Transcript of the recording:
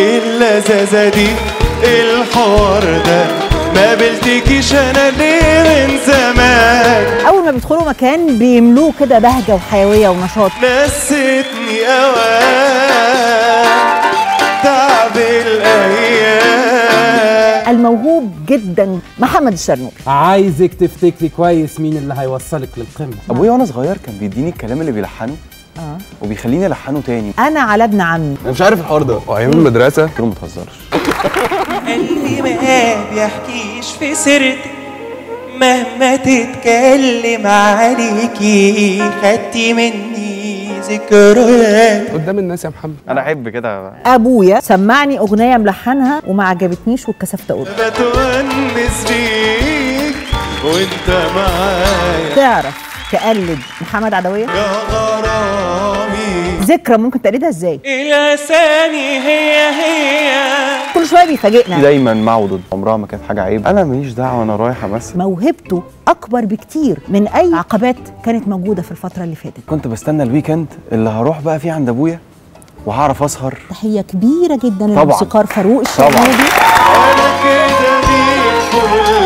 اللذاذة دي الحوار ده ما قابلتكيش انا ليه من زمان اول ما بيدخلوا مكان بيملوه كده بهجه وحيويه ونشاط نستني اوان تعب الايام الموهوب جدا محمد الشرنوبي عايزك تفتكري كويس مين اللي هيوصلك للقمه ابويا وانا صغير كان بيديني الكلام اللي بيلحنه اه وبيخليني الحنه تاني انا على ابن عمي انا مش عارف الحوار ده وايام المدرسه قلت له ما تهزرش قلبي ما بيحكيش في سيرتك مهما تتكلم عليكي خدتي مني ذكريات قدام الناس يا محمد انا احب كده ابويا سمعني اغنيه ملحنها وما عجبتنيش واتكسفت اقول بتونس بيك وانت معايا تعرف تقلد محمد عدويه يا غرامي ذكرى ممكن تقلدها ازاي الاسامي هي هي كل شويه بيفاجئنا دايما مع وضد عمرها ما كانت حاجه عيب انا ماليش دعوه انا رايح امثل موهبته اكبر بكتير من اي عقبات كانت موجوده في الفتره اللي فاتت كنت بستنى الويكند اللي هروح بقى فيه عند ابويا وهعرف اسهر تحيه كبيره جدا طبعاً. للموسيقار فاروق طبعاً. الشرنوبي انا كده بيك كل